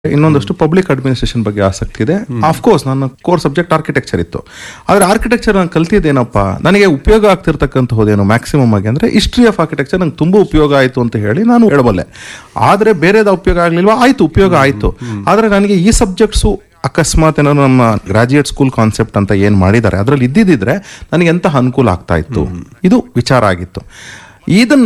ಇನ್ನೊಂದಷ್ಟು public administration ಬಗ್ಗೆ ಆಸಕ್ತಿ ಇದೆ ಕೋರ್ಸ್ ನನ್ನ ಕೋರ್ ಸಬ್ಜೆಕ್ಟ್ ಆರ್ಕಿಟೆಕ್ಚರ್ ಇತ್ತು ಆದ್ರೆ ಆರ್ಕಿಟೆಕ್ಚರ್ ನಾನು ಕಲ್ತಿದ್ದೇನಪ್ಪ ನನಗೆ ಉಪಯೋಗ ಆಗ್ತಿರ್ತಕ್ಕಂಥದ್ದೇನು ಮ್ಯಾಕ್ಸಿಮಮ್ ಆಗಿ ಅಂದ್ರೆ ಹಿಸ್ಟ್ರಿ ಆಫ್ ಆರ್ಕಿಟೆಕ್ಚರ್ ನಂಗೆ ತುಂಬಾ ಉಪಯೋಗ ಆಯಿತು ಅಂತ ಹೇಳಿ ನಾನು ಹೇಳಬಲ್ಲೆ ಆದ್ರೆ ಬೇರೆದ ಉಪಯೋಗ ಆಗ್ಲಿಲ್ವಾ ಆಯ್ತು ಉಪಯೋಗ ಆಯ್ತು ಆದ್ರೆ ನನಗೆ ಈ ಸಬ್ಜೆಕ್ಟ್ಸು ಅಕಸ್ಮಾತ್ ಏನೋ ನಮ್ಮ ಗ್ರಾಜುಯೇಟ್ ಸ್ಕೂಲ್ ಕಾನ್ಸೆಪ್ಟ್ ಅಂತ ಏನು ಮಾಡಿದ್ದಾರೆ ಅದರಲ್ಲಿ ಇದ್ದಿದ್ದಿದ್ರೆ ನನಗೆ ಎಂತಹ ಅನುಕೂಲ ಆಗ್ತಾ ಇತ್ತು ಇದು ವಿಚಾರ ಆಗಿತ್ತು ಇದನ್ನ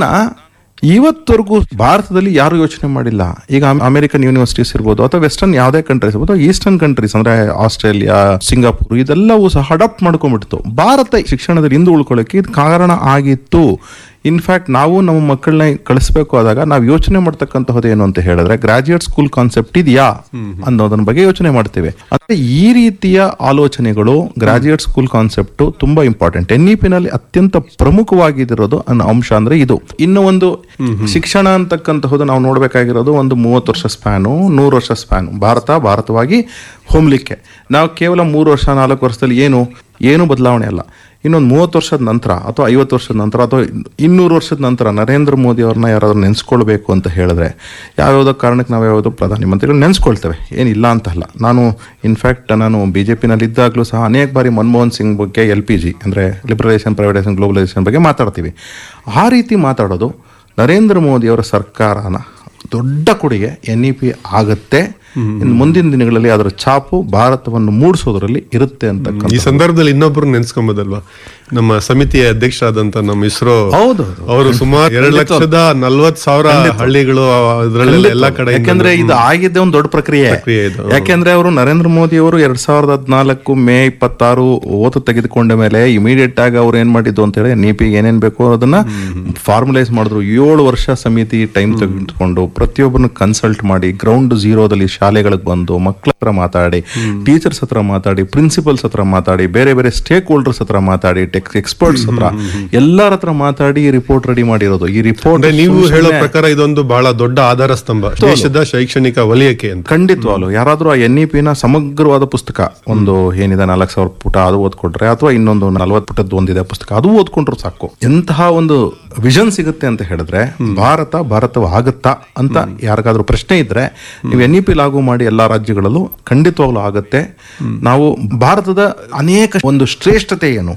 ಇವತ್ತವರೆಗೂ ಭಾರತದಲ್ಲಿ ಯಾರು ಯೋಚನೆ ಮಾಡಿಲ್ಲ ಈಗ ಅಮೆರಿಕನ್ ಯೂನಿವರ್ಸಿಟೀಸ್ ಇರ್ಬೋದು ಅಥವಾ ವೆಸ್ಟರ್ನ್ ಯಾವುದೇ ಕಂಟ್ರೀಸ್ ಇರ್ಬೋದು ಈಸ್ಟರ್ನ್ ಕಂಟ್ರೀಸ್ ಅಂದ್ರೆ ಆಸ್ಟ್ರೇಲಿಯಾ ಸಿಂಗಾಪುರ್ ಇದೆಲ್ಲವೂ ಸಹ ಅಡಾಪ್ಟ್ ಮಾಡ್ಕೊಂಡ್ಬಿಡ್ತು ಭಾರತ ಶಿಕ್ಷಣದಲ್ಲಿ ಹಿಂದೆ ಉಳ್ಕೊಳ್ಳೋಕೆ ಇದು ಕಾರಣ ಆಗಿತ್ತು ಇನ್ಫ್ಯಾಕ್ಟ್ ನಾವು ನಮ್ಮ ಮಕ್ಕಳನ್ನ ಕಳಿಸ್ಬೇಕು ಆದಾಗ ನಾವು ಯೋಚನೆ ಮಾಡ್ತಕ್ಕಂತಹದ್ದು ಏನು ಅಂತ ಹೇಳಿದ್ರೆ ಗ್ರಾಜುಯೇಟ್ ಸ್ಕೂಲ್ ಕಾನ್ಸೆಪ್ಟ್ ಇದೆಯಾ ಅನ್ನೋದನ್ನ ಬಗ್ಗೆ ಯೋಚನೆ ಮಾಡ್ತೇವೆ ಅಂದ್ರೆ ಈ ರೀತಿಯ ಆಲೋಚನೆಗಳು ಗ್ರಾಜುಯೇಟ್ ಸ್ಕೂಲ್ ಕಾನ್ಸೆಪ್ಟ್ ತುಂಬಾ ಇಂಪಾರ್ಟೆಂಟ್ ಎನ್ ಇ ನಲ್ಲಿ ಅತ್ಯಂತ ಪ್ರಮುಖವಾಗಿದಿರೋದು ಅನ್ನೋ ಅಂಶ ಅಂದ್ರೆ ಇದು ಇನ್ನು ಒಂದು ಶಿಕ್ಷಣ ಅಂತಕ್ಕಂತಹದ್ದು ನಾವು ನೋಡ್ಬೇಕಾಗಿರೋದು ಒಂದು ಮೂವತ್ತು ವರ್ಷ ಸ್ಪ್ಯಾನು ನೂರು ವರ್ಷ ಸ್ಪ್ಯಾನು ಭಾರತ ಭಾರತವಾಗಿ ಹೊಮ್ಲಿಕ್ಕೆ ನಾವು ಕೇವಲ ಮೂರು ವರ್ಷ ನಾಲ್ಕು ವರ್ಷದಲ್ಲಿ ಏನು ಏನು ಬದಲಾವಣೆ ಅಲ್ಲ ಇನ್ನೊಂದು ಮೂವತ್ತು ವರ್ಷದ ನಂತರ ಅಥವಾ ಐವತ್ತು ವರ್ಷದ ನಂತರ ಅಥವಾ ಇನ್ನೂರು ವರ್ಷದ ನಂತರ ನರೇಂದ್ರ ಮೋದಿ ಅವ್ರನ್ನ ಯಾರಾದ್ರೂ ನೆನೆಸ್ಕೊಳ್ಬೇಕು ಅಂತ ಹೇಳಿದ್ರೆ ಯಾವ್ಯಾವುದೋ ಕಾರಣಕ್ಕೆ ನಾವು ಯಾವುದು ಪ್ರಧಾನಿ ಮಂತ್ರಿಗಳು ನೆನೆಸ್ಕೊಳ್ತೇವೆ ಏನಿಲ್ಲ ಅಂತ ಅಲ್ಲ ನಾನು ಇನ್ಫ್ಯಾಕ್ಟ್ ನಾನು ಬಿ ಜೆ ಪಿನಲ್ಲಿ ಇದ್ದಾಗಲೂ ಸಹ ಅನೇಕ ಬಾರಿ ಮನಮೋಹನ್ ಸಿಂಗ್ ಬಗ್ಗೆ ಎಲ್ ಪಿ ಜಿ ಅಂದರೆ ಲಿಬರಲೈಸೇಷನ್ ಪ್ರೈವೇಟೈಸೇಷನ್ ಗ್ಲೋಬಲೈಸೇಷನ್ ಬಗ್ಗೆ ಮಾತಾಡ್ತೀವಿ ಆ ರೀತಿ ಮಾತಾಡೋದು ನರೇಂದ್ರ ಮೋದಿಯವರ ಸರ್ಕಾರನ ದೊಡ್ಡ ಕೊಡುಗೆ ಎನ್ ಇ ಪಿ ಆಗತ್ತೆ ಇನ್ನು ಮುಂದಿನ ದಿನಗಳಲ್ಲಿ ಅದರ ಛಾಪು ಭಾರತವನ್ನು ಮೂಡಿಸೋದ್ರಲ್ಲಿ ಇರುತ್ತೆ ಅಂತ ಈ ಸಂದರ್ಭದಲ್ಲಿ ಇನ್ನೊಬ್ರು ನೆನ್ಸ್ಕೊಂಬೋದಲ್ವಾ ನಮ್ಮ ಸಮಿತಿಯ ಅಧ್ಯಕ್ಷರಾದಂತ ನಮ್ಮ ಇಸ್ರೋ ಹೌದು ಅವರು ಸುಮಾರು ಎರಡು ಲಕ್ಷದ ನಲ್ವತ್ ಸಾವಿರ ಹಳ್ಳಿಗಳು ಅದರಲ್ಲೆಲ್ಲ ಎಲ್ಲಾ ಕಡೆ ಯಾಕೆಂದ್ರೆ ಇದು ಆಗಿದ್ದೆ ಒಂದು ದೊಡ್ಡ ಪ್ರಕ್ರಿಯೆ ಪ್ರಕ್ರಿಯೆ ಇದು. ಯಾಕೆಂದ್ರೆ ಅವರು ನರೇಂದ್ರ ಮೋದಿ ಅವರು ಎರಡ್ ಸಾವಿರದ ಹದಿನಾಲ್ಕು ಮೇ ಇಪ್ಪತ್ತಾರು ಓತು ತೆಗೆದುಕೊಂಡ ಮೇಲೆ ಇಮಿಡಿಯೇಟ್ ಆಗಿ ಅವ್ರು ಏನ್ ಮಾಡಿದ್ದು ಅಂತ ಹೇಳಿ ನೀಪಿ ಏನೇನ್ ಬೇಕು ಅದನ್ನ ಫಾರ್ಮುಲೈಸ್ ಮಾಡಿದ್ರು ಏಳು ವರ್ಷ ಸಮಿತಿ ಟೈಮ್ ತೆಗೆದುಕೊಂಡು ಪ್ರತಿಯೊಬ್ಬರನ್ನ ಕನ್ಸಲ್ಟ್ ಮಾಡಿ ಗ್ರೌಂಡ್ ಝೀರೋದಲ್ಲಿ ಶಾಲೆಗಳಿಗೆ ಬಂದು ಮಕ್ಕಳ ಹತ್ರ ಮಾತಾಡಿ ಟೀಚರ್ಸ್ ಹತ್ರ ಮಾತಾಡಿ ಪ್ರಿನ್ಸಿಪಲ್ಸ್ ಹತ್ರ ಮಾತಾಡಿ ಬೇರೆ ಬೇರೆ ಸ್ಟೇಕ್ ಹೋಲ್ಡರ್ಸ್ ಹತ್ರ ಮಾತಾಡಿ ಟೆಕ್ ಎಕ್ಸ್ಪರ್ಟ್ಸ್ ಹತ್ರ ಎಲ್ಲರ ಹತ್ರ ಮಾತಾಡಿ ರಿಪೋರ್ಟ್ ರೆಡಿ ಮಾಡಿರೋದು ಈ ರಿಪೋರ್ಟ್ ಅಂದ್ರೆ ನೀವು ಹೇಳೋ ಪ್ರಕಾರ ಇದೊಂದು ಬಹಳ ದೊಡ್ಡ ಆಧಾರ ಸ್ತಂಭ ದೇಶದ ಶೈಕ್ಷಣಿಕ ವಲಯಕ್ಕೆ ಅಂತ ಖಂಡಿತವಾಗ್ಲು ಯಾರಾದ್ರೂ ಆ ಎನ್ ಇ ಪಿನ ಸಮಗ್ರವಾದ ಪುಸ್ತಕ ಒಂದು ಏನಿದೆ ನಾಲ್ಕು ಸಾವಿರ ಪುಟ ಅದು ಓದ್ಕೊಟ್ರೆ ಅಥವಾ ಇನ್ನೊಂದು ನಲವತ್ತು ಪುಟದ್ದು ಒಂದಿದೆ ಪುಸ್ತಕ ಅದು ಓದ್ಕೊಂಡ್ರು ಸಾಕು ಎಂತಹ ಒಂದು ವಿಷನ್ ಸಿಗುತ್ತೆ ಅಂತ ಹೇಳಿದ್ರೆ ಭಾರತ ಭಾರತವಾಗುತ್ತಾ ಅಂತ ಯಾರಿಗಾದ್ರೂ ಪ್ರಶ್ನೆ ಇದ್ರೆ ನೀವು ಎನ್ ಇ ಪಿ ಲಾಗು ಮಾಡಿ ಎಲ್ಲಾ ರಾಜ್ಯಗಳಲ್ಲೂ ಖಂಡಿತವಾಗ್ಲೂ ಆಗುತ್ತೆ ನಾವು ಭಾರತದ ಅನೇಕ ಒಂದು ಶ್ರೇಷ್ಠತೆ ಏನು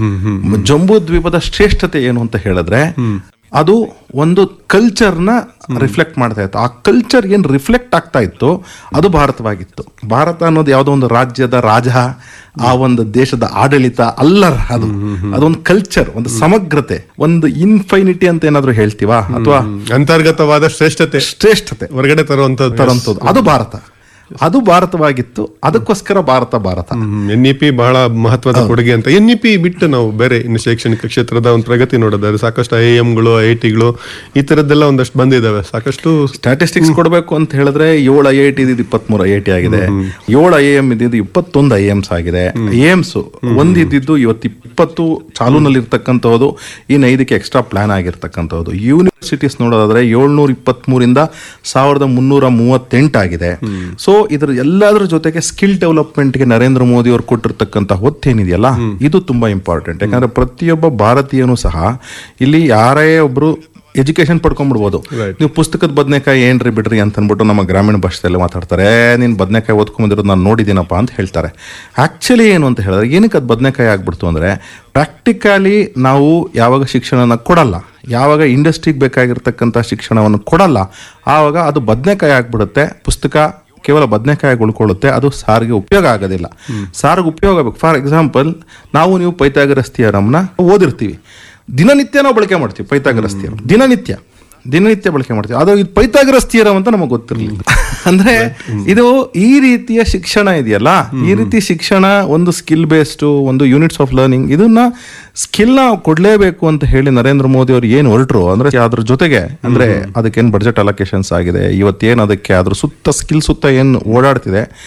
ಜಂಬೂ ದ್ವೀಪದ ಶ್ರೇಷ್ಠತೆ ಏನು ಅಂತ ಹೇಳಿದ್ರೆ ಅದು ಒಂದು ಕಲ್ಚರ್ನ ರಿಫ್ಲೆಕ್ಟ್ ಮಾಡ್ತಾ ಇತ್ತು ಆ ಕಲ್ಚರ್ ಏನ್ ರಿಫ್ಲೆಕ್ಟ್ ಆಗ್ತಾ ಇತ್ತು ಅದು ಭಾರತವಾಗಿತ್ತು ಭಾರತ ಅನ್ನೋದು ಯಾವುದೋ ಒಂದು ರಾಜ್ಯದ ರಾಜ ಆ ಒಂದು ದೇಶದ ಆಡಳಿತ ಅಲ್ಲ ಅದು ಅದೊಂದು ಕಲ್ಚರ್ ಒಂದು ಸಮಗ್ರತೆ ಒಂದು ಇನ್ಫೈನಿಟಿ ಅಂತ ಏನಾದ್ರು ಹೇಳ್ತೀವಾ ಅಥವಾ ಅಂತರ್ಗತವಾದ ಶ್ರೇಷ್ಠತೆ ಶ್ರೇಷ್ಠತೆ ಹೊರಗಡೆ ತರುವಂತದ್ದು ತರಂತದ್ದು ಅದು ಭಾರತ ಅದು ಭಾರತವಾಗಿತ್ತು ಅದಕ್ಕೋಸ್ಕರ Bharat Bharat N E P ಬಹಳ ಮಹತ್ವದ ಕೊಡುಗೆ ಅಂತ ಎನ್ ಇ ಪಿ ಬಿಟ್ಟು ನಾವು ಬೇರೆ ಇನ್ನು ಶೈಕ್ಷಣಿಕ ಕ್ಷೇತ್ರದ ಒಂದು ಪ್ರಗತಿ ನೋಡೋದಾದ್ರೆ ಸಾಕಷ್ಟು ಐ ಗಳು ಐ ಟಿಗಳು ಈ ತರದ್ದೆಲ್ಲ ಒಂದಷ್ಟು ಬಂದಿದಾವೆ ಸಾಕಷ್ಟು ಸ್ಟ್ಯಾಟಿಸ್ಟಿಕ್ಸ್ ಕೊಡಬೇಕು ಅಂತ ಹೇಳಿದ್ರೆ ಏಳು ಐ ಐ ಟಿ ಇದ್ದು ಇಪ್ಪತ್ಮೂರು ಐ ಐ ಟಿ ಆಗಿದೆ ಏಳು ಐ ಎಂ ಇದ್ದಿದ್ದು ಇಪ್ಪತ್ತೊಂದು ಐ ಎಮ್ಸ್ ಆಗಿದೆ ಐ ಎಮ್ಸ್ ಒಂದ್ ಇದ್ದಿದ್ದು ಇವತ್ತು ಇಪ್ಪತ್ತು ಚಾಲೂನಲ್ಲಿ ಇರ್ತಕ್ಕಂಥದ್ದು ಇನ್ನು ಐದಕ್ಕೆ ಎಕ್ಸ್ಟ್ರಾ ಪ್ಲಾನ್ ಆಗಿರ್ತಕ್ಕಂಥದ್ದು ಯೂನಿವರ್ಸಿಟೀಸ್ ನೋಡೋದಾದ್ರೆ ಏಳ್ನೂರ ಇಪ್ಪತ್ಮೂರಿಂದ ಸಾವಿರದ ಮುನ್ನೂರ ಮೂವತ್ತೆಂಟು ಆಗಿದೆ ಸೊ ಇದ್ರ ಎಲ್ಲದರ ಜೊತೆಗೆ ಸ್ಕಿಲ್ ಡೆವಲಪ್ಮೆಂಟ್ಗೆ ನರೇಂದ್ರ ಮೋದಿ ಅವರು ಕೊಟ್ಟಿರ್ತಕ್ಕಂಥ ಹೊತ್ತೇನಿದೆಯಲ್ಲ ಇದು ತುಂಬಾ ಇಂಪಾರ್ಟೆಂಟ್ ಯಾಕಂದ್ರೆ ಪ್ರತಿಯೊಬ್ಬ ಭಾರತೀಯನು ಸಹ ಇಲ್ಲಿ ಯಾರೇ ಒಬ್ರು ಎಜುಕೇಶನ್ ಪಡ್ಕೊಂಡ್ಬಿಡ್ಬೋದು ನೀವು ಪುಸ್ತಕದ ಬದನೆಕಾಯಿ ಏನ್ರಿ ಬಿಡ್ರಿ ಅಂತ ಅಂದ್ಬಿಟ್ಟು ನಮ್ಮ ಗ್ರಾಮೀಣ ಭಾಷೆಯಲ್ಲಿ ಮಾತಾಡ್ತಾರೆ ನೀನ್ ಬದನೆಕಾಯಿ ಓದ್ಕೊಂಬಂದಿರೋದು ನಾನು ನೋಡಿದ್ದೀನಪ್ಪ ಅಂತ ಹೇಳ್ತಾರೆ ಆಕ್ಚುಲಿ ಏನು ಅಂತ ಹೇಳಿದ್ರೆ ಏನಕ್ಕೆ ಅದು ಬದನೆಕಾಯಿ ಆಗ್ಬಿಡ್ತು ಅಂದ್ರೆ ಪ್ರಾಕ್ಟಿಕಲಿ ನಾವು ಯಾವಾಗ ಶಿಕ್ಷಣನ ಕೊಡಲ್ಲ ಯಾವಾಗ ಇಂಡಸ್ಟ್ರಿಗೆ ಬೇಕಾಗಿರ್ತಕ್ಕಂಥ ಶಿಕ್ಷಣವನ್ನು ಕೊಡಲ್ಲ ಆವಾಗ ಅದು ಬದನೆಕಾಯಿ ಆಗ್ಬಿಡುತ್ತೆ ಪುಸ್ತಕ ಕೇವಲ ಬದನೆಕಾಯಿ ಉಳ್ಕೊಳ್ಳುತ್ತೆ ಅದು ಸಾರಿಗೆ ಉಪಯೋಗ ಆಗೋದಿಲ್ಲ ಸಾರಿಗೆ ಉಪಯೋಗ ಆಗಬೇಕು ಫಾರ್ ಎಕ್ಸಾಂಪಲ್ ನಾವು ನೀವು ಪೈಥಾಗರಸ್ ಥಿಯರಮ್ನ ಓದಿರ್ತೀವಿ ದಿನನಿತ್ಯ ನಾವು ಬಳಕೆ ಮಾಡ್ತೀವಿ ಪೈಥಾಗರಸ್ ಥಿಯರಮ್ ದಿನನಿತ್ಯ ದಿನನಿತ್ಯ ಬಳಕೆ ಮಾಡ್ತೀವಿ ಅದು ಇದು ಪೈಥಾಗರಸ್ ಥಿಯರಮ್ ಅಂತ ನಮಗೆ ಗೊತ್ತಿರಲಿಲ್ಲ ಅಂದ್ರೆ ಇದು ಈ ರೀತಿಯ ಶಿಕ್ಷಣ ಇದೆಯಲ್ಲ ಈ ರೀತಿ ಶಿಕ್ಷಣ ಒಂದು ಸ್ಕಿಲ್ ಬೇಸ್ಡ್ ಒಂದು ಯೂನಿಟ್ಸ್ ಆಫ್ ಲರ್ನಿಂಗ್ ಇದನ್ನ ಸ್ಕಿಲ್ ನ ಕೊಡ್ಲೇಬೇಕು ಅಂತ ಹೇಳಿ ನರೇಂದ್ರ ಮೋದಿ ಅವರು ಏನು ಹೊರಟರು ಅಂದ್ರೆ ಅದ್ರ ಜೊತೆಗೆ ಅಂದ್ರೆ ಅದಕ್ಕೇನು ಬಡ್ಜೆಟ್ ಅಲೋಕೇಶನ್ಸ್ ಆಗಿದೆ ಇವತ್ತೇನು ಅದಕ್ಕೆ ಅದ್ರ ಸುತ್ತ ಸ್ಕಿಲ್ ಸುತ್ತ ಏನು ಓಡಾಡ್ತಿದೆ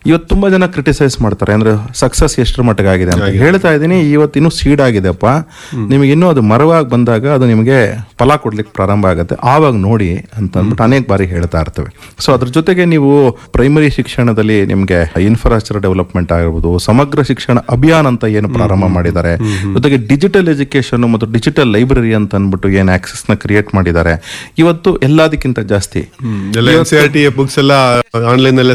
ಇವತ್ತು ತುಂಬಾ ಜನ ಕ್ರಿಟಿಸೈಸ್ ಮಾಡ್ತಾರೆ ಅಂದ್ರೆ ಸಕ್ಸಸ್ ಎಷ್ಟರ ಮಟ್ಟಿಗೆ ಆಗಿದೆ ಅಂತ ಹೇಳ್ತಾ ಇದ್ದೀನಿ ಇವತ್ತು ಇನ್ನೂ ಸೀಡ್ ಆಗಿದೆಪ್ಪ ನಿಮಗೆ ಇನ್ನೂ ಅದು ಮರವಾಗಿ ಬಂದಾಗ ಅದು ನಿಮಗೆ ಫಲ ಕೊಡ್ಲಿಕ್ಕೆ ಪ್ರಾರಂಭ ಆಗುತ್ತೆ ಆವಾಗ ನೋಡಿ ಅಂತ ಅಂದ್ಬಿಟ್ಟು ಅನೇಕ ಬಾರಿ ಹೇಳ್ತಾ ಇರ್ತೇವೆ ಸೊ ಅದ್ರ ಜೊತೆಗೆ ನೀವು ಪ್ರೈಮರಿ ಶಿಕ್ಷಣದಲ್ಲಿ ನಿಮಗೆ ಇನ್ಫ್ರಾಸ್ಟ್ರಕ್ಚರ್ ಡೆವಲಪ್ಮೆಂಟ್ ಆಗಿರ್ಬೋದು ಸಮಗ್ರ ಶಿಕ್ಷಣ ಅಭಿಯಾನ ಅಂತ ಏನು ಪ್ರಾರಂಭ ಮಾಡಿದ್ದಾರೆ ಜೊತೆಗೆ ಡಿಜಿಟಲ್ ಎಜುಕೇಶನ್ ಮತ್ತು ಡಿಜಿಟಲ್ ಲೈಬ್ರರಿ ಅಂತ ಅಂದ್ಬಿಟ್ಟು ಏನು ಆಕ್ಸೆಸ್ ನ ಕ್ರಿಯೇಟ್ ಮಾಡಿದ್ದಾರೆ ಇವತ್ತು ಎಲ್ಲದಕ್ಕಿಂತ ಜಾಸ್ತಿ ಎಲ್ಲ N C R T books ಎಲ್ಲ ಆನ್ಲೈನ್ ಅಲ್ಲೇ